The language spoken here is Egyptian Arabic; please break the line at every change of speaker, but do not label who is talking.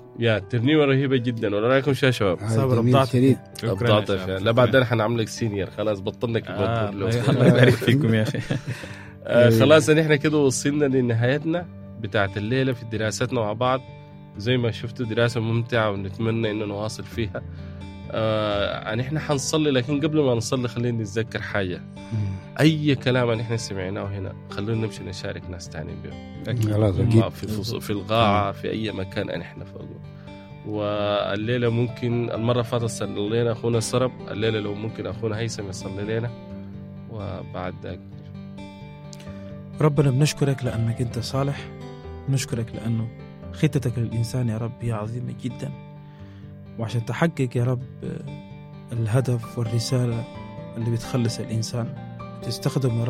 يا ترنيمه رهيبه جدا ولا رايكم شو يا شباب؟
هاي
صابر
جميل
أبضعت.
شديد
شكراً
ابضعت
يا
فيها.
شباب.
لا بعدين حنعملك سينيور خلاص بطلنا
آه
كده
الله الله يبارك فيكم يا اخي
آه خلاص نحن كده وصلنا لنهايتنا بتاعت الليله في دراستنا مع بعض زي ما شفتوا دراسه ممتعه ونتمنى انه نواصل فيها آه نحن حنصلي لكن قبل ما نصلي خلينا نتذكر حاجه اي كلام نحن سمعناه هنا خلونا نمشي نشارك ناس تانيين به
خلاص اكيد
في فص- في القاعه في اي مكان نحن فوقه والليله ممكن المره اللي فاتت صلى لنا اخونا سرب الليله لو ممكن اخونا هيثم يصلي لنا وبعد ذاك
ربنا بنشكرك لأنك أنت صالح نشكرك لأنه خطتك للإنسان يا رب هي عظيمة جدا وعشان تحقق يا رب الهدف والرسالة اللي بتخلص الإنسان تستخدم يا رب